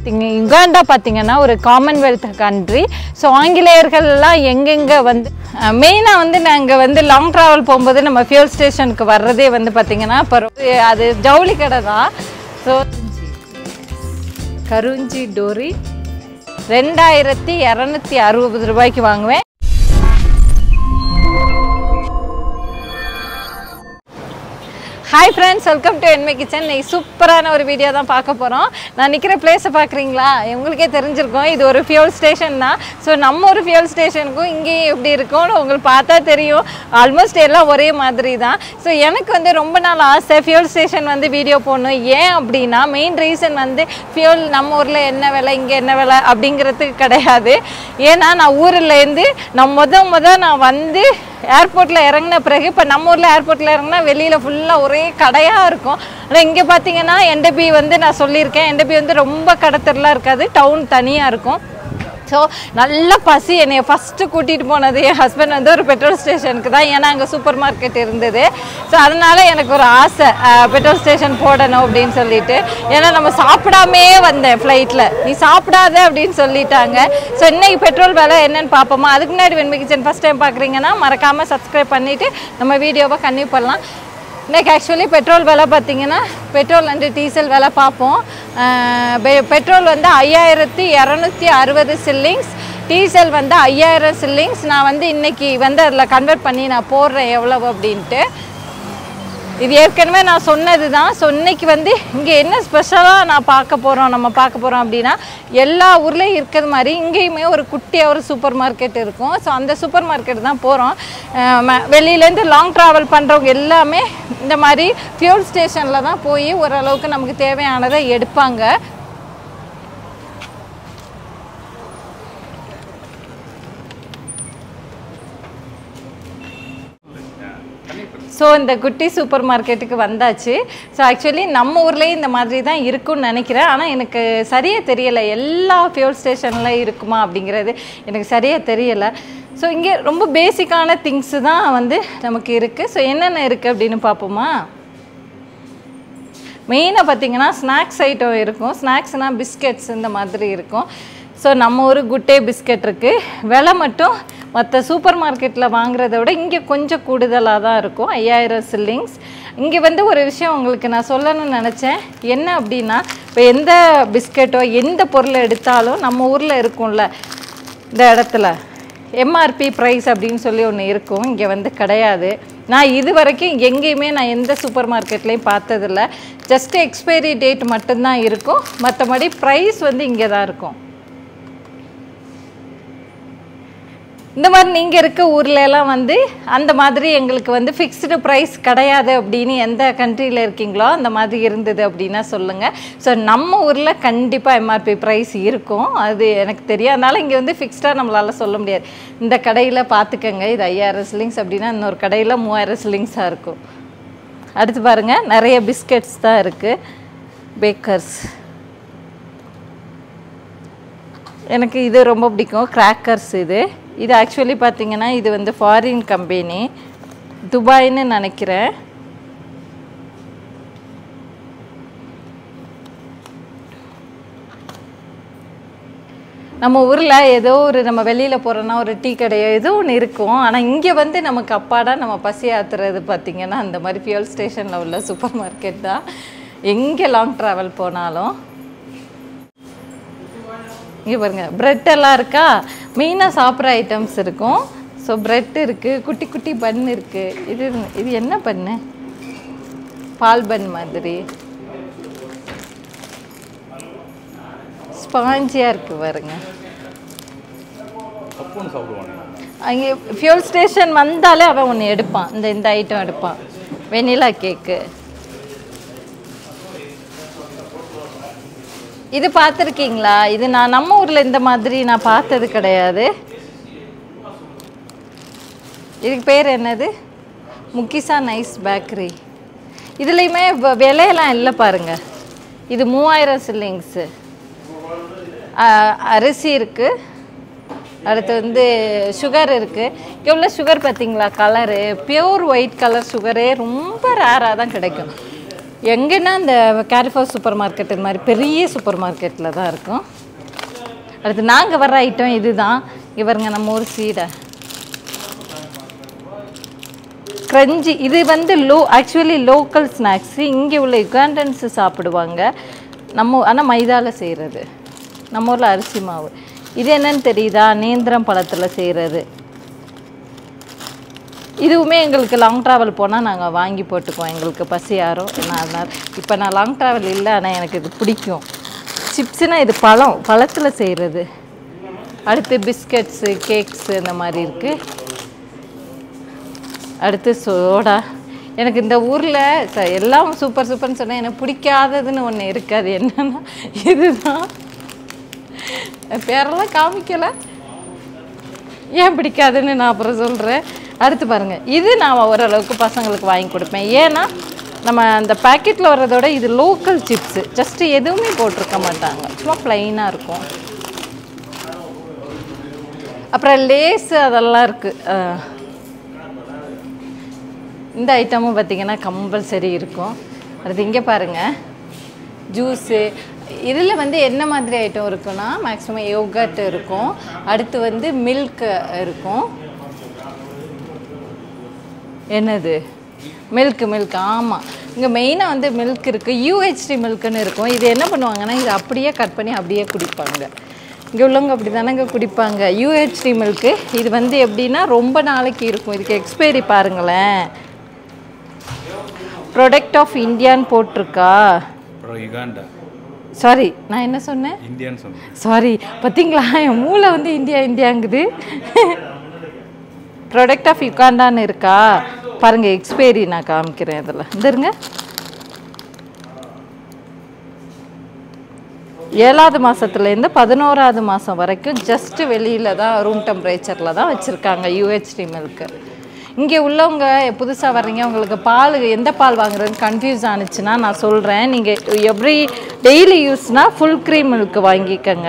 இங்க யுகாண்டா பார்த்தீங்கன்னா ஒரு காமன்வெல்த் கண்ட்ரி ஸோ ஆங்கிலேயர்கள்லாம் எங்கெங்கே வந்து மெயினாக வந்து நாங்கள் வந்து லாங் ட்ராவல் போகும்போது நம்ம ஃபியூல் ஸ்டேஷனுக்கு வர்றதே வந்து பார்த்தீங்கன்னா இப்போ அது ஜவுளி கடை தான் ஸோ கருஞ்சி டோரி ரெண்டாயிரத்தி இரநூத்தி அறுபது ரூபாய்க்கு வாங்குவேன் ஹாய் ஃப்ரெண்ட்ஸ் வெல்கம் டு என்மை கிச்சன் இன்னைக்கு சூப்பரான ஒரு வீடியோ தான் பார்க்க போகிறோம் நான் நிற்கிற பிளேஸை பார்க்குறீங்களா உங்களுக்கே தெரிஞ்சிருக்கும் இது ஒரு ஃபியூல் ஸ்டேஷன் தான் ஸோ நம்ம ஒரு ஃபியூல் ஸ்டேஷனுக்கும் இங்கேயும் எப்படி இருக்கும்னு உங்களுக்கு பார்த்தா தெரியும் ஆல்மோஸ்ட் எல்லாம் ஒரே மாதிரி தான் ஸோ எனக்கு வந்து ரொம்ப நாள் ஆசை ஃபியூல் ஸ்டேஷன் வந்து வீடியோ போடணும் ஏன் அப்படின்னா மெயின் ரீசன் வந்து ஃபியூல் நம்ம ஊரில் என்ன விலை இங்கே என்ன விலை அப்படிங்கிறதுக்கு கிடையாது ஏன்னா நான் ஊர்லேருந்து நான் முத முத நான் வந்து ஏர்போர்ட்டில் இறங்கின பிறகு இப்போ நம்ம ஊரில் ஏர்போர்ட்டில் இறங்கினா வெளியில் ஃபுல்லாக ஒரே கடையாக இருக்கும் ஆனால் இங்கே பார்த்தீங்கன்னா என்டபி வந்து நான் சொல்லியிருக்கேன் என்டபி வந்து ரொம்ப கடத்தெருலாம் இருக்காது டவுன் தனியாக இருக்கும் ஸோ நல்ல பசி என்னை ஃபஸ்ட்டு கூட்டிகிட்டு போனது என் ஹஸ்பண்ட் வந்து ஒரு பெட்ரோல் ஸ்டேஷனுக்கு தான் ஏன்னா அங்கே சூப்பர் மார்க்கெட் இருந்தது ஸோ அதனால் எனக்கு ஒரு ஆசை பெட்ரோல் ஸ்டேஷன் போடணும் அப்படின்னு சொல்லிட்டு ஏன்னா நம்ம சாப்பிடாமே வந்தேன் ஃப்ளைட்டில் நீ சாப்பிடாத அப்படின்னு சொல்லிட்டாங்க ஸோ இன்னைக்கு பெட்ரோல் விலை என்னன்னு பார்ப்போமா அதுக்கு முன்னாடி வெண்மை கிச்சன் ஃபஸ்ட் டைம் பார்க்குறீங்கன்னா மறக்காமல் சப்ஸ்கிரைப் பண்ணிவிட்டு நம்ம வீடியோவை கன்டினியூ பண்ணலாம் இன்னைக்கு ஆக்சுவலி பெட்ரோல் விலை பார்த்தீங்கன்னா பெட்ரோல் அண்டு டீசல் விலை பார்ப்போம் அஹ் பெ- பெட்ரோல் வந்து ஐயாயிரத்தி இரநூத்தி அறுபது சில்லிங்ஸ் டீசல் வந்து ஐயாயிரம் சில்லிங்ஸ் நான் வந்து இன்னைக்கு வந்து அதில் கன்வெர்ட் பண்ணி நான் போடுறேன் எவ்வளவு அப்படின்ட்டு இது ஏற்கனவே நான் சொன்னது தான் ஸோ இன்னைக்கு வந்து இங்கே என்ன ஸ்பெஷலாக நான் பார்க்க போகிறோம் நம்ம பார்க்க போகிறோம் அப்படின்னா எல்லா ஊர்லேயும் இருக்கிறது மாதிரி இங்கேயுமே ஒரு குட்டியாக ஒரு சூப்பர் மார்க்கெட் இருக்கும் ஸோ அந்த சூப்பர் மார்க்கெட் தான் போகிறோம் வெளியிலேருந்து லாங் ட்ராவல் பண்ணுறவங்க எல்லாமே இந்த மாதிரி ஃபியூல் ஸ்டேஷனில் தான் போய் ஓரளவுக்கு நமக்கு தேவையானதை எடுப்பாங்க ஸோ இந்த குட்டி சூப்பர் மார்க்கெட்டுக்கு வந்தாச்சு ஸோ ஆக்சுவலி நம்ம ஊர்லேயும் இந்த மாதிரி தான் இருக்கும்னு நினைக்கிறேன் ஆனால் எனக்கு சரியாக தெரியலை எல்லா ஃபியூல் ஸ்டேஷனில் இருக்குமா அப்படிங்கிறது எனக்கு சரியாக தெரியலை ஸோ இங்கே ரொம்ப பேசிக்கான திங்ஸு தான் வந்து நமக்கு இருக்குது ஸோ என்னென்ன இருக்குது அப்படின்னு பார்ப்போமா மெயினாக பார்த்தீங்கன்னா ஸ்நாக்ஸ் ஐட்டம் இருக்கும் ஸ்நாக்ஸ்னால் பிஸ்கெட்ஸ் இந்த மாதிரி இருக்கும் ஸோ நம்ம ஒரு குட்டே பிஸ்கெட் இருக்குது விலை மட்டும் மற்ற சூப்பர் மார்க்கெட்டில் வாங்குறத விட இங்கே கொஞ்சம் கூடுதலாக தான் இருக்கும் ஐயாயிரம் சில்லிங்ஸ் இங்கே வந்து ஒரு விஷயம் உங்களுக்கு நான் சொல்லணும்னு நினச்சேன் என்ன அப்படின்னா இப்போ எந்த பிஸ்கெட்டோ எந்த பொருளை எடுத்தாலும் நம்ம ஊரில் இருக்கும்ல இந்த இடத்துல எம்ஆர்பி ப்ரைஸ் அப்படின்னு சொல்லி ஒன்று இருக்கும் இங்கே வந்து கிடையாது நான் இது வரைக்கும் எங்கேயுமே நான் எந்த சூப்பர் மார்க்கெட்லேயும் பார்த்ததில்ல ஜஸ்ட் எக்ஸ்பைரி டேட் மட்டும்தான் இருக்கும் மற்றபடி ப்ரைஸ் வந்து இங்கே தான் இருக்கும் இந்த மாதிரி நீங்கள் இருக்க ஊர்ல எல்லாம் வந்து அந்த மாதிரி எங்களுக்கு வந்து ஃபிக்ஸ்டு ப்ரைஸ் கிடையாது அப்படின்னு எந்த கண்ட்ரியில் இருக்கீங்களோ அந்த மாதிரி இருந்தது அப்படின்னா சொல்லுங்கள் ஸோ நம்ம ஊரில் கண்டிப்பாக எம்ஆர்பி ப்ரைஸ் இருக்கும் அது எனக்கு தெரியும் அதனால் இங்கே வந்து ஃபிக்ஸ்டாக நம்மளால் சொல்ல முடியாது இந்த கடையில் பார்த்துக்கங்க இது ஐயாயிரம் சில்லிங்ஸ் அப்படின்னா இன்னொரு கடையில் மூவாயிரம் சில்லிங்ஸாக இருக்கும் அடுத்து பாருங்கள் நிறைய பிஸ்கெட்ஸ் தான் இருக்குது பேக்கர்ஸ் எனக்கு இது ரொம்ப பிடிக்கும் கிராக்கர்ஸ் இது இது ஆக்சுவலி பார்த்தீங்கன்னா இது வந்து ஃபாரின் கம்பெனி துபாய்னு நினைக்கிறேன் நம்ம ஊரில் ஏதோ ஒரு நம்ம வெளியில் போகிறோன்னா ஒரு டீ கடையோ ஏதோ ஒன்று இருக்கும் ஆனால் இங்கே வந்து நமக்கு அப்பாடா நம்ம பசி ஆத்துறது பார்த்திங்கன்னா அந்த மாதிரி ஃபியூல் ஸ்டேஷனில் உள்ள சூப்பர் மார்க்கெட் தான் எங்கே லாங் ட்ராவல் போனாலும் இங்கே பாருங்க பிரெட் எல்லாம் இருக்கா மெயினாக சாப்பிட்ற ஐட்டம்ஸ் இருக்கும் ஸோ பிரெட் இருக்குது குட்டி குட்டி பன் இருக்குது இது இது என்ன பண்ணு பால் பன் மாதிரி ஸ்பாஞ்சியாக இருக்குது பாருங்க பப்புன்னு சாப்பிடுவானே அங்கே ஃபியூல் ஸ்டேஷன் வந்தாலே அவன் ஒன்று எடுப்பான் இந்த இந்த ஐட்டம் எடுப்பான் வெனிலா கேக்கு இது பார்த்துருக்கீங்களா இது நான் நம்ம ஊரில் இந்த மாதிரி நான் பார்த்தது கிடையாது இதுக்கு பேர் என்னது முக்கிசா நைஸ் பேக்கரி இதுலேயுமே வ- விலையெல்லாம் இல்லை பாருங்க இது மூவாயிரம் சில்லிங்ஸு அரிசி இருக்குது அடுத்து வந்து சுகர் இருக்குது எவ்வளோ சுகர் பார்த்தீங்களா கலரு பியூர் ஒயிட் கலர் சுகரே ரொம்ப ரேராக தான் கிடைக்கும் எங்கன்னா இந்த கேரிஃபோர் சூப்பர் மார்க்கெட் இது மாதிரி பெரிய சூப்பர் மார்க்கெட்டில் தான் இருக்கும் அடுத்து நாங்கள் வர்ற ஐட்டம் இதுதான் இங்க பாருங்க நம்ம ஊர் சீடை கிரஞ்சி இது வந்து லோ ஆக்சுவலி லோக்கல் ஸ்நாக்ஸு இங்கே உள்ள யுகாண்டன்ஸு சாப்பிடுவாங்க நம்ம ஆனால் மைதாவில் செய்கிறது நம்ம ஊரில் அரிசி மாவு இது என்னன்னு தெரியுதா நேந்திரம் பழத்தில் செய்கிறது இதுவுமே எங்களுக்கு லாங் ட்ராவல் போனால் நாங்கள் வாங்கி போட்டுக்குவோம் எங்களுக்கு பசி யாரும் நான் அதனால் இப்போ நான் லாங் ட்ராவல் இல்லை ஆனால் எனக்கு இது பிடிக்கும் சிப்ஸுனால் இது பழம் பழத்தில் செய்கிறது அடுத்து பிஸ்கட்ஸு கேக்ஸு இந்த மாதிரி இருக்குது அடுத்து சோடா எனக்கு இந்த ஊரில் ச எல்லாம் சூப்பர் சூப்பர்னு சொன்னால் எனக்கு பிடிக்காததுன்னு ஒன்று இருக்காது என்னன்னா இதுதான் பேரெல்லாம் காமிக்கலை ஏன் பிடிக்காதுன்னு நான் அப்புறம் சொல்கிறேன் அடுத்து பாருங்கள் இது நான் ஓரளவுக்கு பசங்களுக்கு வாங்கி கொடுப்பேன் ஏன்னா நம்ம அந்த பேக்கெட்டில் வர்றதோட இது லோக்கல் சிப்ஸு ஜஸ்ட்டு எதுவுமே போட்டிருக்க மாட்டாங்க சும்மா ப்ளைனாக இருக்கும் அப்புறம் லேஸு அதெல்லாம் இருக்குது இந்த ஐட்டமும் பார்த்திங்கன்னா கம்பல்சரி இருக்கும் அடுத்து இங்கே பாருங்கள் ஜூஸு இதில் வந்து என்ன மாதிரி ஐட்டம் இருக்குன்னா மேக்ஸிமம் யோகட் இருக்கும் அடுத்து வந்து மில்க் இருக்கும் என்னது மில்க் மில்க் ஆமாம் இங்கே மெயினாக வந்து மில்க் இருக்குது யூஹெச்டி மில்க்குன்னு இருக்கும் இது என்ன பண்ணுவாங்கன்னா இது அப்படியே கட் பண்ணி அப்படியே குடிப்பாங்க இங்கே உள்ளவங்க அப்படி தானேங்க குடிப்பாங்க யூஹெச்டி மில்க்கு இது வந்து எப்படின்னா ரொம்ப நாளைக்கு இருக்கும் இதுக்கு எக்ஸ்பைரி பாருங்களேன் ப்ரொடக்ட் ஆஃப் இந்தியான்னு போட்டிருக்கா அப்புறம் யுகாண்டா சாரி நான் என்ன சொன்னேன் இந்தியான்னு சொன்னேன் சாரி பார்த்தீங்களா என் மூளை வந்து இந்தியா இந்தியாங்குது ப்ராடக்ட் ஆஃப் யுகாண்டான்னு இருக்கா பாருங்க எக்ஸ்பைரி நான் காமிக்கிறேன் இதில் இருங்க ஏழாவது மாதத்துலேருந்து பதினோராவது மாதம் வரைக்கும் ஜஸ்ட் வெளியில் தான் ரூம் டெம்பரேச்சரில் தான் வச்சுருக்காங்க யூஹெச்டி மில்க்கு இங்கே உள்ளவங்க புதுசாக வர்றீங்க உங்களுக்கு பால் எந்த பால் வாங்குறதுன்னு கன்ஃபியூஸ் ஆனிச்சுன்னா நான் சொல்கிறேன் நீங்கள் எவ்ரி டெய்லி யூஸ்னால் ஃபுல் க்ரீம் மில்க் வாங்கிக்கோங்க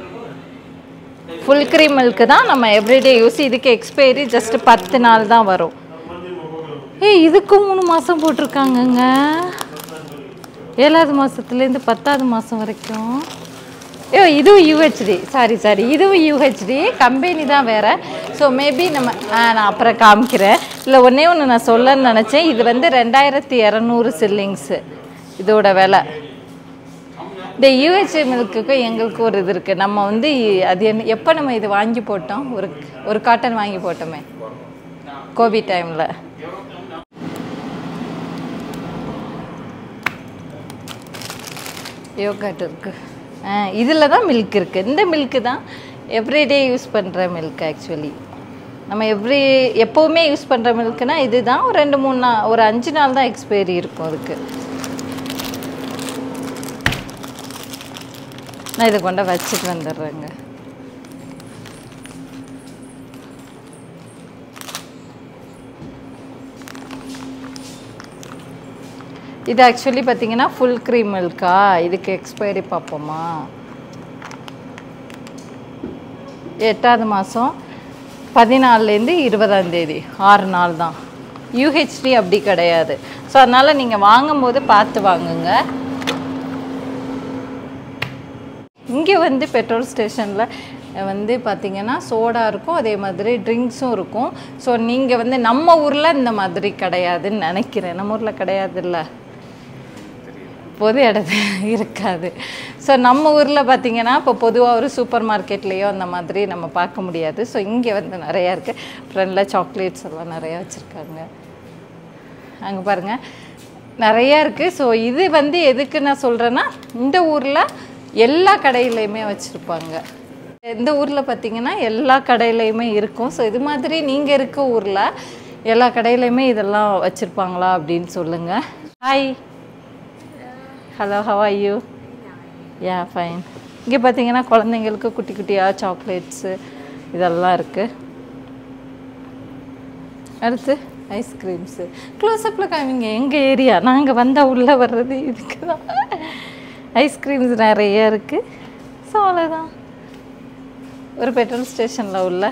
ஃபுல் க்ரீம் மில்க்கு தான் நம்ம எவ்ரிடே யூஸ் இதுக்கு எக்ஸ்பைரி ஜஸ்ட் பத்து நாள் தான் வரும் ஏய் இதுக்கு மூணு மாதம் போட்டிருக்காங்கங்க ஏழாவது மாதத்துலேருந்து பத்தாவது மாதம் வரைக்கும் ஐயோ இதுவும் யூஹெச்டி சாரி சாரி இதுவும் யூஹெச்டி கம்பெனி தான் வேறு ஸோ மேபி நம்ம ஆ, நான் அப்புறம் காமிக்கிறேன் இல்லை ஒன்றே ஒன்று நான் சொல்லன்னு நினச்சேன் இது வந்து ரெண்டாயிரத்தி இரநூறு சில்லிங்ஸு இதோட விலை இந்த யூஹெச்ஏ மில்க்குக்கும் எங்களுக்கு ஒரு இது இருக்குது நம்ம வந்து அது என்ன எப்போ நம்ம இது வாங்கி போட்டோம் ஒரு ஒரு காட்டன் வாங்கி போட்டோமே கோவிட் டைமில் யோகட் இருக்குது ஆ இதில் தான் மில்க் இருக்குது இந்த மில்க்கு தான் எவ்ரிடே யூஸ் பண்ணுற மில்க் ஆக்சுவலி நம்ம எவ்ரி எப்போவுமே யூஸ் பண்ணுற மில்க்குனா இதுதான் ஒரு ரெண்டு மூணு நாள் ஒரு அஞ்சு நாள் தான் எக்ஸ்பைரி இருக்கும் அதுக்கு நான் இதை கொண்டு வச்சுட்டு வந்துடுறேங்க இது ஆக்சுவலி பார்த்தீங்கன்னா ஃபுல் க்ரீம் மில்கா இதுக்கு எக்ஸ்பைரி பார்ப்போமா எட்டாவது மாதம் பதினாலுலேருந்து இருபதாம் தேதி ஆறு நாள் தான் யூஹெச்டி அப்படி கிடையாது ஸோ அதனால் நீங்கள் வாங்கும்போது பார்த்து வாங்குங்க இங்கே வந்து பெட்ரோல் ஸ்டேஷனில் வந்து பார்த்தீங்கன்னா சோடா இருக்கும் அதே மாதிரி ட்ரிங்க்ஸும் இருக்கும் ஸோ நீங்கள் வந்து நம்ம ஊரில் இந்த மாதிரி கிடையாதுன்னு நினைக்கிறேன் நம்ம ஊரில் கிடையாதுல்ல பொது இடத்துல இருக்காது ஸோ நம்ம ஊரில் பார்த்தீங்கன்னா இப்போ பொதுவாக ஒரு சூப்பர் மார்க்கெட்லேயோ அந்த மாதிரி நம்ம பார்க்க முடியாது ஸோ இங்கே வந்து நிறையா இருக்குது ஃப்ரெண்டில் சாக்லேட்ஸ் எல்லாம் நிறையா வச்சுருக்காங்க அங்கே பாருங்கள் நிறையா இருக்குது ஸோ இது வந்து எதுக்கு நான் சொல்கிறேன்னா இந்த ஊரில் எல்லா கடையிலையுமே வச்சுருப்பாங்க இந்த ஊரில் பார்த்தீங்கன்னா எல்லா கடையிலையுமே இருக்கும் ஸோ இது மாதிரி நீங்கள் இருக்க ஊரில் எல்லா கடையிலையுமே இதெல்லாம் வச்சுருப்பாங்களா அப்படின்னு சொல்லுங்கள் hi hello how are you yeah fine இங்கே பார்த்தீங்கன்னா குழந்தைங்களுக்கு குட்டி குட்டியாக சாக்லேட்ஸு இதெல்லாம் இருக்குது அடுத்து ஐஸ்கிரீம்ஸு க்ளோஸ்அப்பில் காமிங்க எங்கள் ஏரியா நாங்கள் வந்தால் உள்ளே வர்றது இதுக்கு தான் ஐஸ்கிரீம்ஸ் நிறைய இருக்குது ஸோ அவ்வளோதான் ஒரு பெட்ரோல் ஸ்டேஷனில் உள்ள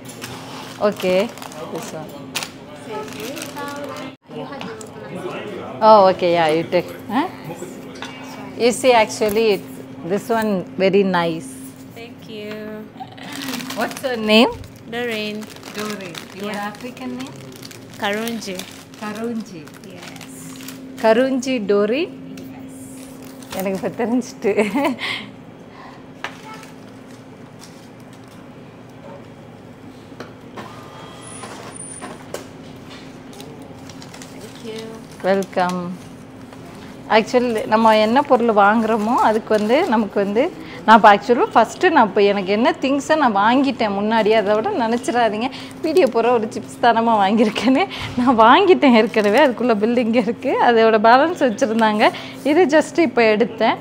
okay Oh, okay, yeah, you take. Huh? You see, actually, it, this one very nice. Thank you. What's your name? Doreen. Dori. Your African name? Karunji. Karunji Yes. Karunji டோரி எனக்கு இப்போ தெரிஞ்சிட்டு Thank you. Welcome actually நம்ம என்ன பொருள் வாங்குறோமோ அதுக்கு வந்து நமக்கு வந்து நான் இப்போ ஆக்சுவலாக ஃபஸ்ட்டு நான் இப்போ எனக்கு என்ன திங்ஸை நான் வாங்கிட்டேன் முன்னாடியே அதை விட நினச்சிடாதீங்க வீடியோ போகிற ஒரு சிப்ஸ் தானமாக வாங்கியிருக்கேன்னு நான் வாங்கிட்டேன் ஏற்கனவே அதுக்குள்ளே பில்டிங் இருக்குது அதோட பேலன்ஸ் வச்சுருந்தாங்க இது ஜஸ்ட் இப்போ எடுத்தேன்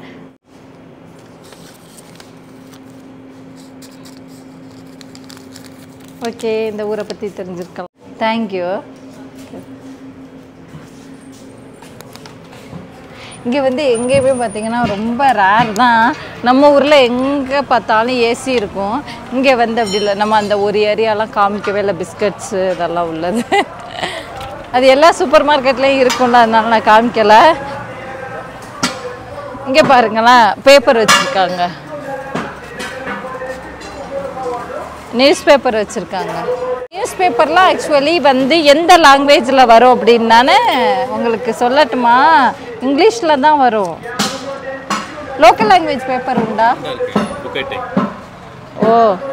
ஓகே இந்த ஊரை பற்றி தெரிஞ்சிருக்கலாம் தேங்க்யூ இங்கே வந்து எங்கேயுமே பார்த்தீங்கன்னா ரொம்ப ரேர் தான் நம்ம ஊரில் எங்கே பார்த்தாலும் ஏசி இருக்கும் இங்கே வந்து அப்படி இல்லை நம்ம அந்த ஒரு ஏரியாலாம் காமிக்கவே இல்லை பிஸ்கட்ஸு இதெல்லாம் உள்ளது அது எல்லா சூப்பர் மார்க்கெட்லேயும் இருக்கும்ல அதனால நான் காமிக்கலை இங்கே பாருங்களேன் பேப்பர் வச்சுருக்காங்க நியூஸ் பேப்பர் வச்சுருக்காங்க நியூஸ் பேப்பர்லாம் ஆக்சுவலி வந்து எந்த லாங்குவேஜில் வரும் அப்படின்னு நானே உங்களுக்கு சொல்லட்டுமா இங்கிலீஷில் தான் வரும் லோக்கல் லாங்குவேஜ் பேப்பர் உண்டா ஓ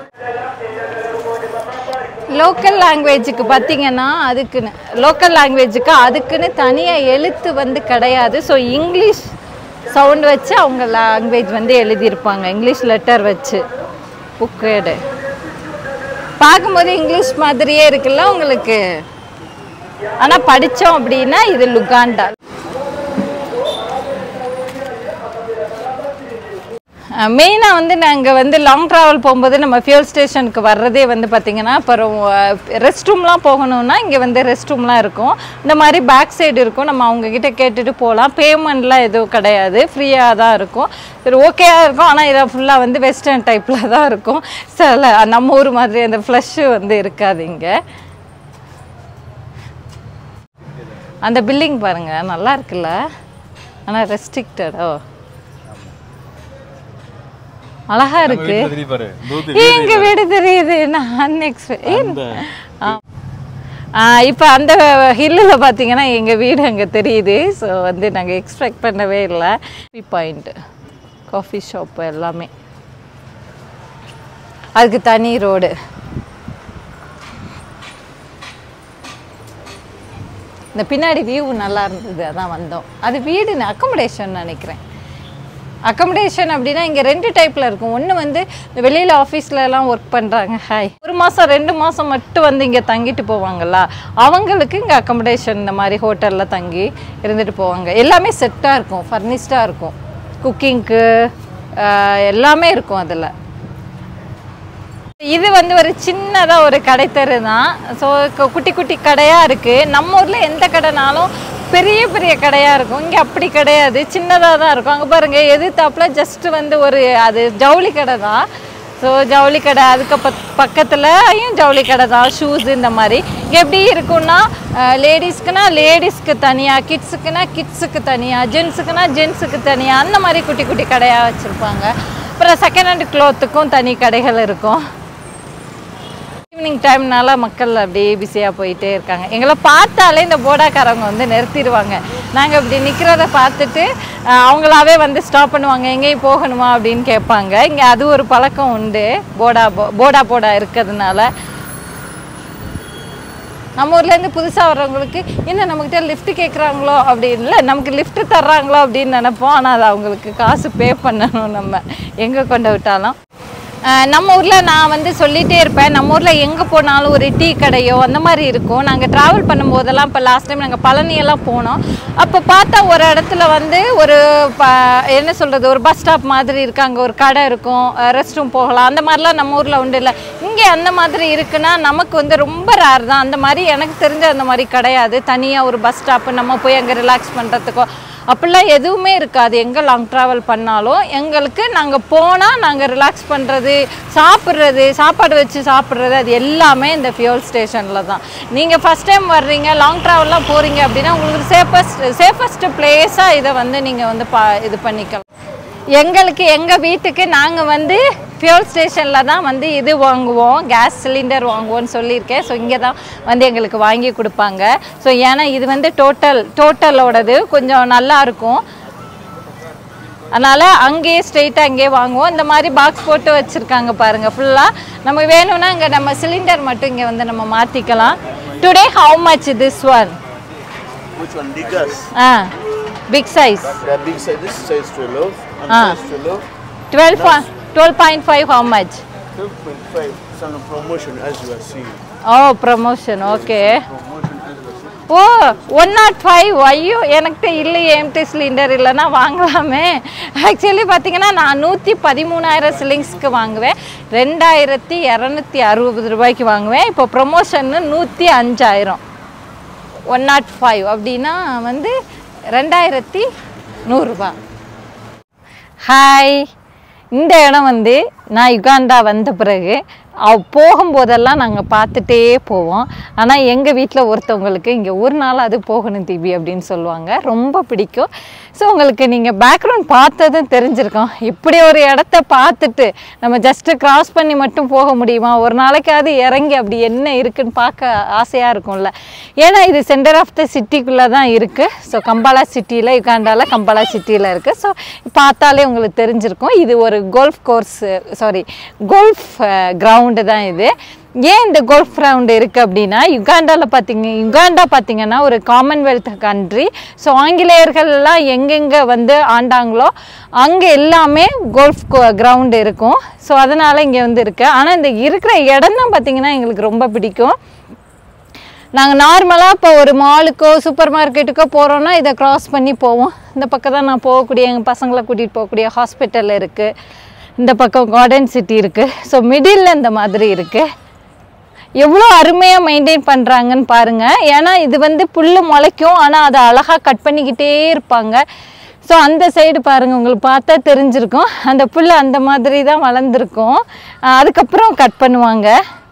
லோக்கல் லாங்குவேஜுக்கு பார்த்தீங்கன்னா அதுக்குன்னு லோக்கல் லாங்குவேஜுக்கு அதுக்குன்னு தனியாக எழுத்து வந்து கிடையாது ஸோ இங்கிலீஷ் சவுண்ட் வச்சு அவங்க லாங்குவேஜ் வந்து எழுதியிருப்பாங்க இங்கிலீஷ் லெட்டர் வச்சு புக்கேடு பார்க்கும்போது இங்கிலீஷ் மாதிரியே இருக்குல்ல உங்களுக்கு ஆனால் படித்தோம் அப்படின்னா இது லுகாண்டா மெயினாக வந்து நாங்கள் வந்து லாங் ட்ராவல் போகும்போது நம்ம ஃபியூல் ஸ்டேஷனுக்கு வர்றதே வந்து பார்த்திங்கன்னா அப்புறம் ரெஸ்ட் ரூம்லாம் போகணும்னா இங்கே வந்து ரெஸ்ட் ரூம்லாம் இருக்கும் இந்த மாதிரி பேக் சைடு இருக்கும் நம்ம அவங்கக்கிட்ட கேட்டுட்டு போகலாம் பேமெண்ட்லாம் எதுவும் கிடையாது ஃப்ரீயாக தான் இருக்கும் சரி ஓகேயாக இருக்கும் ஆனால் இதை ஃபுல்லாக வந்து வெஸ்டர்ன் டைப்பில் தான் இருக்கும் சில நம்ம ஊர் மாதிரி அந்த ஃப்ளஷ்ஷு வந்து இருக்காது இங்கே அந்த பில்டிங் பாருங்கள் நல்லா இருக்குல்ல ஆனால் ரெஸ்ட்ரிக்டடோ அழகா இருக்கு ஏய், எங்க வீடு தெரியுது நான் அன்எக்ஸ்பெக்ட் இப்போ அந்த ஹில்லில் பார்த்தீங்கன்னா எங்கள் வீடு அங்கே தெரியுது ஸோ வந்து நாங்கள் எக்ஸ்பெக்ட் பண்ணவே இல்லை பாயிண்ட் காஃபி ஷாப்பு எல்லாமே அதுக்கு தனி ரோடு இந்த பின்னாடி வியூ நல்லா இருந்தது அதான் வந்தோம் அது வீடு அக்கமடேஷன் நினைக்கிறேன் அக்கமடேஷன் அப்படின்னா இங்கே ரெண்டு டைப்பில் இருக்கும் ஒன்று வந்து இந்த வெளியில் ஆஃபீஸ்ல எல்லாம் ஒர்க் பண்ணுறாங்க ஹாய் ஒரு மாதம் ரெண்டு மாதம் மட்டும் வந்து இங்கே தங்கிட்டு போவாங்கல்ல அவங்களுக்கு இங்கே அக்கமடேஷன் இந்த மாதிரி ஹோட்டலில் தங்கி இருந்துட்டு போவாங்க எல்லாமே செட்டாக இருக்கும் ஃபர்னிஷ்டாக இருக்கும் குக்கிங்க்கு எல்லாமே இருக்கும் அதில் இது வந்து ஒரு சின்னதாக ஒரு கடைத்தெரு தான் ஸோ குட்டி குட்டி கடையாக இருக்குது நம்ம ஊரில் எந்த கடைனாலும் பெரிய பெரிய கடையாக இருக்கும் இங்கே அப்படி கிடையாது சின்னதாக தான் இருக்கும் அங்கே பாருங்கள் எதிர்த்தாப்புல ஜஸ்ட் வந்து ஒரு அது ஜவுளி கடை தான் ஸோ ஜவுளி கடை அதுக்கு பக் பக்கத்துலயும் ஜவுளி கடை தான் ஷூஸ் இந்த மாதிரி இங்கே எப்படி இருக்கும்னா லேடிஸ்க்குனா லேடிஸ்க்கு தனியாக கிட்ஸுக்குனா கிட்ஸுக்கு தனியாக ஜென்ஸுக்குனா ஜென்ஸுக்கு தனியாக அந்த மாதிரி குட்டி குட்டி கடையாக வச்சுருப்பாங்க அப்புறம் செகண்ட் ஹேண்ட் க்ளோத்துக்கும் தனி கடைகள் இருக்கும் ஈவினிங் டைம்னால மக்கள் அப்படியே பிஸியாக போயிட்டே இருக்காங்க எங்களை பார்த்தாலே இந்த போடாக்காரவங்க வந்து நிறுத்திடுவாங்க நாங்கள் இப்படி நிற்கிறத பார்த்துட்டு அஹ், அவங்களாவே வந்து ஸ்டாப் பண்ணுவாங்க எங்கேயும் போகணுமா அப்படின்னு கேட்பாங்க இங்கே அது ஒரு பழக்கம் உண்டு போடா போ போடா போடா இருக்கிறதுனால நம்ம ஊர்லேருந்து புதுசாக வர்றவங்களுக்கு என்ன நம்மக்கிட்ட லிஃப்ட் கேட்குறாங்களோ அப்படின்னு இல்லை நமக்கு லிஃப்ட் தர்றாங்களோ அப்படின்னு நினைப்போம் ஆனால் அது அவங்களுக்கு காசு பே பண்ணணும் நம்ம எங்கே கொண்டு விட்டாலும் அஹ் நம்ம ஊரில் நான் வந்து சொல்லிகிட்டே இருப்பேன் நம்ம ஊரில் எங்கே போனாலும் ஒரு டீ கடையோ அந்த மாதிரி இருக்கும் நாங்கள் ட்ராவல் பண்ணும்போதெல்லாம் இப்போ லாஸ்ட் டைம் நாங்கள் பழனியெல்லாம் போனோம் அப்போ பார்த்தா ஒரு இடத்துல வந்து ஒரு ப என்ன சொல்கிறது ஒரு பஸ் ஸ்டாப் மாதிரி இருக்கு அங்கே ஒரு கடை இருக்கும் ரெஸ்ட் ரூம் போகலாம் அந்த மாதிரிலாம் நம்ம ஊரில் உண்டு இல்லை இங்கே அந்த மாதிரி இருக்குன்னா நமக்கு வந்து ரொம்ப ரேர் தான் அந்த மாதிரி எனக்கு தெரிஞ்ச அந்த மாதிரி கிடையாது தனியாக ஒரு பஸ் ஸ்டாப்பு நம்ம போய் அங்கே ரிலாக்ஸ் பண்ணுறதுக்கோ அப்படிலாம் எதுவுமே இருக்காது எங்கே லாங் ட்ராவல் பண்ணாலும் எங்களுக்கு நாங்கள் போனால் நாங்கள் ரிலாக்ஸ் பண்ணுறது சாப்பிட்றது சாப்பாடு வச்சு சாப்பிட்றது அது எல்லாமே இந்த ஃபியூல் ஸ்டேஷனில் தான் நீங்கள் ஃபஸ்ட் டைம் வர்றீங்க லாங் ட்ராவல்லாம் போகிறீங்க அப்படின்னா உங்களுக்கு சேஃபஸ்ட் சேஃபஸ்ட் பிளேஸாக இதை வந்து நீங்கள் வந்து பா இது பண்ணிக்கலாம் எங்களுக்கு எங்கள் வீட்டுக்கு நாங்கள் வந்து ஃபியூல் ஸ்டேஷனில் தான் வந்து இது வாங்குவோம் கேஸ் சிலிண்டர் வாங்குவோம்னு சொல்லியிருக்கேன் ஸோ இங்கே தான் வந்து எங்களுக்கு வாங்கி கொடுப்பாங்க ஸோ ஏன்னா இது வந்து டோட்டல் டோட்டலோடது கொஞ்சம் நல்லா இருக்கும் அதனால் அங்கேயே ஸ்ட்ரெயிட்டாக அங்கேயே வாங்குவோம் இந்த மாதிரி பாக்ஸ் போட்டு வச்சுருக்காங்க பாருங்கள் ஃபுல்லாக நம்ம வேணும்னா இங்கே நம்ம சிலிண்டர் மட்டும் இங்கே வந்து நம்ம மாற்றிக்கலாம் today how much this one Which one? Ligas. Ah big size The big size, this size 12 and Ah. size 12, twelve twelve point five how much 12.5. It's on a promotion as you are seeing. Oh promotion okay Promotion as you are seeing. Oh one nought five ஐயோ எனக்கு இல்லையே empty cylinder இல்லைன்னா வாங்கலாமே actually பார்த்தீங்கன்னா நான் நூற்றி பதிமூணாயிரம் சிலிங்ஸ்க்கு வாங்குவேன் ரெண்டாயிரத்தி இரநூத்தி அறுபது ரூபாய்க்கு வாங்குவேன் இப்போ ப்ரொமோஷன்னு நூற்றி அஞ்சாயிரம் ஒன் நாட் ஃபைவ் அப்படின்னா வந்து ரெண்டாயிரத்தி நூறுரூபா ஹாய் இந்த இடம் வந்து நான் யுகாண்டா வந்த பிறகு அவ போகும்போதெல்லாம் நாங்கள் பார்த்துட்டே போவோம் ஆனால் எங்கள் வீட்டில் ஒருத்தவங்களுக்கு இங்கே ஒரு நாள் அது போகணும் தீபி அப்படின்னு சொல்லுவாங்க ரொம்ப பிடிக்கும் ஸோ உங்களுக்கு நீங்கள் பேக்ரவுண்ட் பார்த்ததும் தெரிஞ்சிருக்கோம் இப்படி ஒரு இடத்த பார்த்துட்டு நம்ம ஜஸ்ட்டு கிராஸ் பண்ணி மட்டும் போக முடியுமா ஒரு நாளைக்காவது இறங்கி அப்படி என்ன இருக்குன்னு பார்க்க ஆசையாக இருக்கும்ல ஏன்னா இது சென்டர் ஆஃப் த சிட்டிக்குள்ளே தான் இருக்குது ஸோ கம்பாலா சிட்டியில் யுகாண்டாவில் கம்பாலா சிட்டியில் இருக்குது ஸோ பார்த்தாலே உங்களுக்கு தெரிஞ்சிருக்கும் இது ஒரு golf course sorry golf ground தான் இது ஏன் இந்த கோல்ஃப் கிரவுண்ட் இருக்குது அப்படின்னா யுகாண்டாவில் பார்த்தீங்க யுகாண்டா பார்த்தீங்கன்னா ஒரு காமன்வெல்த் கண்ட்ரி ஸோ ஆங்கிலேயர்கள் எல்லாம் எங்கெங்கே வந்து ஆண்டாங்களோ அங்கே எல்லாமே கோல்ஃப் கிரவுண்ட் இருக்கும் ஸோ அதனால் இங்கே வந்து இருக்குது ஆனால் இந்த இருக்கிற இடம் தான் பார்த்தீங்கன்னா எங்களுக்கு ரொம்ப பிடிக்கும் நாங்கள் நார்மலாக இப்போ ஒரு மாலுக்கோ சூப்பர் மார்க்கெட்டுக்கோ போகிறோன்னா இதை க்ராஸ் பண்ணி போவோம் இந்த பக்கம் தான் நான் போகக்கூடிய எங்கள் பசங்களை கூட்டிகிட்டு போகக்கூடிய ஹாஸ்பிட்டல் இருக்குது இந்த பக்கம் கார்டன் சிட்டி இருக்குது ஸோ மிடில் இந்த மாதிரி இருக்குது எவ்வளோ அருமையாக மெயின்டைன் பண்ணுறாங்கன்னு பாருங்கள் ஏன்னா இது வந்து புல் முளைக்கும் ஆனால் அதை அழகாக கட் பண்ணிக்கிட்டே இருப்பாங்க ஸோ அந்த சைடு பாருங்கள் உங்களுக்கு பார்த்தா தெரிஞ்சிருக்கும் அந்த புல் அந்த மாதிரி தான் வளர்ந்துருக்கும் அஹ் அதுக்கப்புறம் கட் பண்ணுவாங்க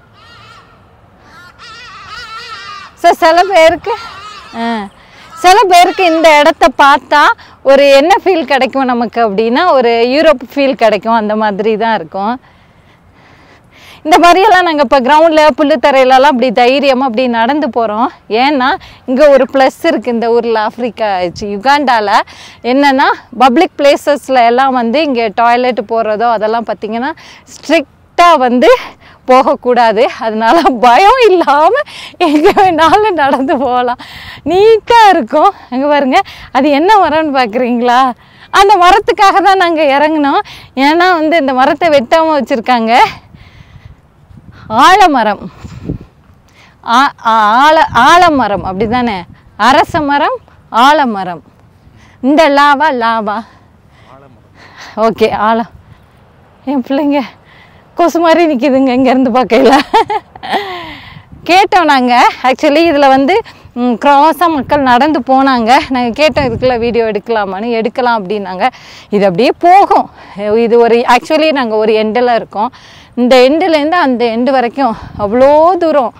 ஸோ சில பேருக்கு ஆ, சில பேருக்கு இந்த இடத்த பார்த்தா ஒரு என்ன ஃபீல் கிடைக்கும் நமக்கு அப்படின்னா ஒரு யூரோப் ஃபீல் கிடைக்கும் அந்த மாதிரி தான் இருக்கும் இந்த மாதிரியெல்லாம் நாங்கள் இப்போ கிரவுண்டில் புல்லுத்தரையிலலாம் அப்படி தைரியமாக அப்படி நடந்து போகிறோம் ஏன்னா இங்கே ஒரு ப்ளஸ் இருக்குது இந்த ஊரில் ஆஃப்ரிக்கா சி, யுகாண்டால என்னென்னா பப்ளிக் பிளேசஸில் எல்லாம் வந்து இங்கே டாய்லெட் போகிறதோ அதெல்லாம் பார்த்திங்கன்னா ஸ்ட்ரிக்டாக வந்து போகக்கூடாது அதனால பயம் இல்லாமல் எங்கே வேணாலும் நடந்து போகலாம் நீட்டாக இருக்கும் அங்கே பாருங்க அது என்ன மரம்னு பார்க்குறீங்களா அந்த மரத்துக்காக தான் நாங்கள் இறங்கினோம் ஏன்னா வந்து இந்த மரத்தை வெட்டாமல் வச்சுருக்காங்க ஆலமரம் ஆ- ஆ- ஆல ஆலமரம் அப்படி தானே அரச மரம் ஆலமரம் இந்த லாவா லாவா ஓகே ஆலம் என் பிள்ளைங்க கொசு மாதிரி நிற்கிதுங்க இங்கேருந்து பார்க்கையில கேட்டோம் நாங்கள் ஆக்சுவலி இதில் வந்து க்ராஸாக மக்கள் நடந்து போனாங்க நாங்கள் கேட்டோம் இதுக்குள்ள வீடியோ எடுக்கலாமான்னு எடுக்கலாம் அப்படின்னாங்க இது அப்படியே போகும் இது ஒரு ஆக்சுவலி நாங்கள் ஒரு எண்டில் இருக்கோம் இந்த எண்டுலேருந்து அந்த எண்டு வரைக்கும் அவ்வளோ தூரம்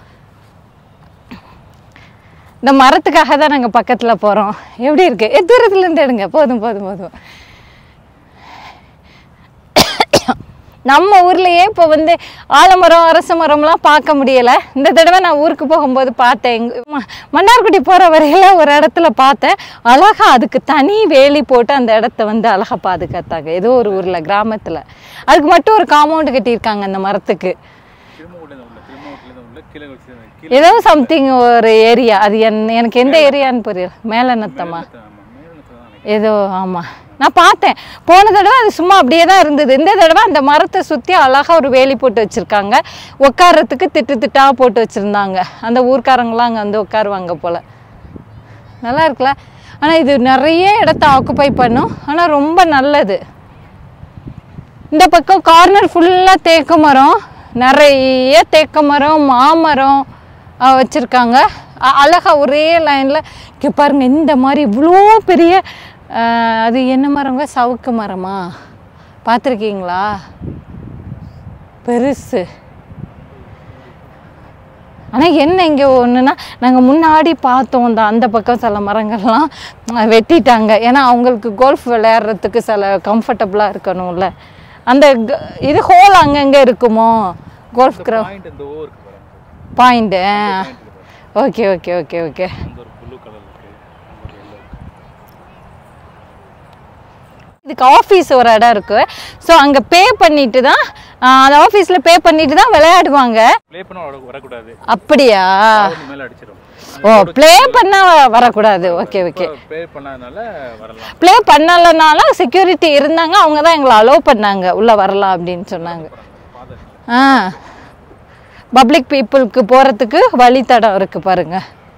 இந்த மரத்துக்காக தான் நாங்கள் பக்கத்தில் போகிறோம் எப்படி இருக்கு எ தூரத்துலேருந்து எடுங்க போதும் போதும் போதும் நம்ம ஊர்லயே இப்போ வந்து ஆலமரம் அரச மரம்லாம் பார்க்க முடியல இந்த தடவை நான் ஊருக்கு போகும்போது பார்த்தேன் எங்க ம- மன்னார்குடி போகிற வரையில ஒரு இடத்துல பார்த்தேன் அழகா அதுக்கு தனி வேலி போட்டு அந்த இடத்த வந்து அழகா பாதுகாத்தாங்க ஏதோ ஒரு ஊரில் கிராமத்தில் அதுக்கு மட்டும் ஒரு காம்பவுண்டு கட்டியிருக்காங்க அந்த மரத்துக்கு ஏதோ சம்திங் ஒரு ஏரியா அது என் எனக்கு எந்த ஏரியான்னு புரியல மேலநத்தமா ஏதோ ஆமாம் நான் பார்த்தேன் போன தடவை அது சும்மா அப்படியே தான் இருந்தது இந்த தடவை அந்த மரத்தை சுற்றி அழகாக ஒரு வேலி போட்டு வச்சுருக்காங்க உட்கார்றதுக்கு திட்டு திட்டாக போட்டு வச்சுருந்தாங்க அந்த ஊர்க்காரங்களாம் அங்கே வந்து உட்காருவாங்க போல் நல்லா இருக்குல்ல ஆனால் இது நிறைய இடத்த ஆக்குப்பை பண்ணும் ஆனால் ரொம்ப நல்லது இந்த பக்கம் கார்னர் ஃபுல்லாக தேக்கு மரம் நிறைய தேக்கு மரம் மாமரம் வச்சுருக்காங்க அழகாக ஒரே லைனில் இங்கே பாருங்கள் இந்த மாதிரி இவ்வளோ பெரிய ஆஹ் அது என்ன மரங்க சவுக்கு மரமா பார்த்துருக்கீங்களா பெருசு ஆனால் என்ன இங்கே ஒன்றுனா நாங்கள் முன்னாடி பார்த்தோம் இந்த அந்த பக்கம் சில மரங்கள்லாம் அஹ், வெட்டிட்டாங்க ஏன்னா அவங்களுக்கு கோல்ஃப் விளையாடுறதுக்கு சில கம்ஃபர்டபுளாக இருக்கணும்ல அந்த க- இது ஹோல் அங்கங்கே இருக்குமோ கோல்ஃப் கிரௌ பாயிண்ட் இந்த ஓ இருக்கு பாருங்க point okay okay okay okay அந்த ஒரு ப்ளூ கலர் இருக்கு அங்க ஒரு yellow இருக்கு இதுக்கு ஆஃபீஸ் ஒரு இடம் இருக்கு ஸோ அங்கே பே பண்ணிட்டு தான் ஆஹ், அந்த ஆஃபீஸில் பே பண்ணிட்டு தான் விளையாடுவாங்க ப்ளே பண்ண வர- வரக்கூடாது அப்படியா பால் மேல அடிச்சிடும் ஓ ப்ளே பண்ண வரக்கூடாது ஓகே ஓகே ப்ளே பண்ணாதனால வரலாம் ப்ளே பண்ணலைனாலும் செக்யூரிட்டி இருந்தாங்க அவங்க தான் எங்களை அலோவ் பண்ணாங்க உள்ளே வரலாம் அப்படின்னு சொன்னாங்க ஆ பப்ளிக் பீப்புளுக்கு போகிறதுக்கு வழித்தடம் இருக்குது பாருங்க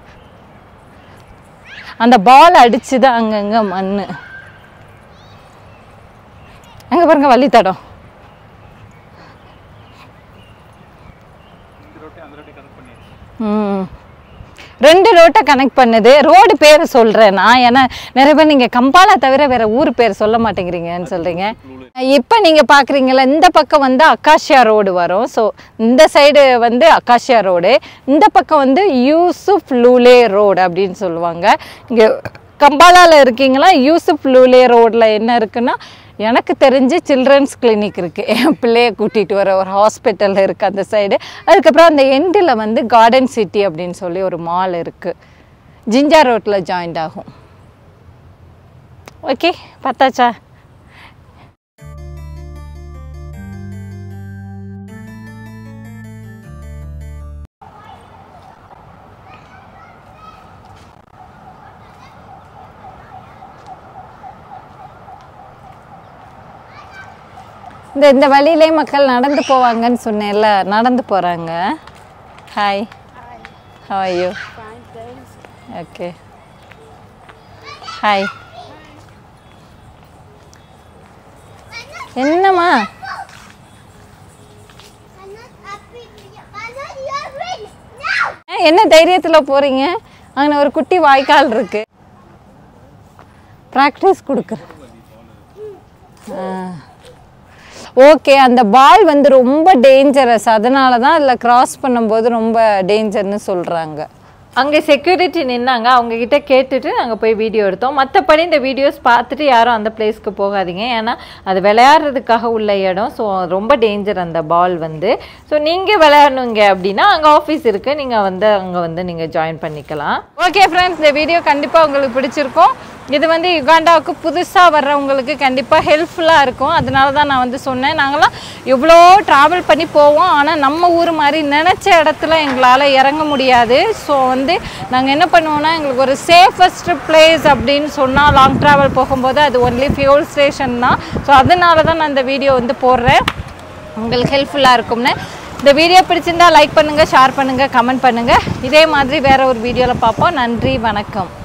அந்த பால் அடிச்சு தான் அங்கங்கே மண் அங்கே பாருங்க வழித்தடம் இந்த ரோட்டை அந்த ரோட்டை கனெக்ட் பண்ணிடுச்சு ம் ரெண்டு ரோட்டை கனெக்ட் பண்ணுது ரோடு பேர் சொல்கிறேன் நான் ஏன்னா நிறைய பேர் நீங்கள் கம்பாலா தவிர வேற ஊர் பேர் சொல்ல மாட்டேங்கிறீங்கன்னு சொல்கிறீங்க இப்போ நீங்கள் பார்க்குறீங்களா இந்த பக்கம் வந்து அக்காஷியா ரோடு வரும் ஸோ இந்த சைடு வந்து அக்காஷியா ரோடு இந்த பக்கம் வந்து யூசுப் லூலே ரோடு அப்படின்னு சொல்லுவாங்க இங்கே கம்பாலாவில் இருக்கீங்களா யூசுப் லூலே ரோட்டில் என்ன இருக்குன்னா எனக்கு தெரிஞ்சு சில்ட்ரன்ஸ் கிளினிக் இருக்குது என் பிள்ளைய கூட்டிகிட்டு வர ஒரு ஹாஸ்பிட்டல் இருக்குது அந்த சைடு அதுக்கப்புறம் அந்த எண்டில் வந்து கார்டன் சிட்டி அப்படின்னு சொல்லி ஒரு மால் இருக்குது ஜிஞ்சா ரோட்டில் ஜாயிண்ட் ஆகும் ஓகே பார்த்தாச்சா இந்த இந்த வழியிலே மக்கள் நடந்து போவாங்கன்னு சொன்னேன்ல நடந்து போகிறாங்க hi how you okay hi என்னம்மா ஏ, என்ன தைரியத்தில் போகிறீங்க அங்கே ஒரு குட்டி வாய்க்கால் இருக்கு ப்ராக்டிஸ் கொடுக்குறேன் ஓகே அந்த பால் வந்து ரொம்ப டேஞ்சரஸ் அதனால தான் அதில் கிராஸ் பண்ணும்போது ரொம்ப டேஞ்சர்னு சொல்கிறாங்க அங்கே செக்யூரிட்டி நின்னாங்க அவங்க கிட்ட கேட்டுட்டு நாங்கள் போய் வீடியோ எடுத்தோம் மற்றபடி இந்த வீடியோஸ் பார்த்துட்டு யாரும் அந்த பிளேஸ்க்கு போகாதீங்க ஏன்னா அது விளையாடுறதுக்காக உள்ள இடம் ஸோ ரொம்ப டேஞ்சர் அந்த பால் வந்து ஸோ நீங்கள் விளையாடணுங்க அப்படின்னா அங்கே ஆஃபீஸ் இருக்குது நீங்கள் வந்து அங்கே வந்து நீங்கள் ஜாயின் பண்ணிக்கலாம் ஓகே ஃப்ரெண்ட்ஸ் இந்த வீடியோ கண்டிப்பாக உங்களுக்கு பிடிச்சிருக்கும் இது வந்து யுகாண்டாவுக்கு புதுசாக வர்றவங்களுக்கு கண்டிப்பாக ஹெல்ப்ஃபுல்லாக இருக்கும் அதனால தான் நான் வந்து சொன்னேன் நாங்களாம் இவ்வளோ ட்ராவல் பண்ணி போவோம் ஆனால் நம்ம ஊர் மாதிரி நினச்ச இடத்துல எங்களால் இறங்க முடியாது ஸோ வந்து நாங்கள் என்ன பண்ணுவோம்னா எங்களுக்கு ஒரு சேஃபஸ்ட் பிளேஸ் அப்படின்னு சொன்னால் லாங் ட்ராவல் போகும்போது அது ஒன்லி ஃபியூல் ஸ்டேஷன் தான் ஸோ அதனால தான் நான் இந்த வீடியோ வந்து போடுறேன் உங்களுக்கு ஹெல்ப்ஃபுல்லாக இருக்கும்னு இந்த வீடியோ பிடிச்சிருந்தா லைக் பண்ணுங்கள் ஷேர் பண்ணுங்கள் கமெண்ட் பண்ணுங்கள் இதே மாதிரி வேறு ஒரு வீடியோவில் பார்ப்போம் நன்றி வணக்கம்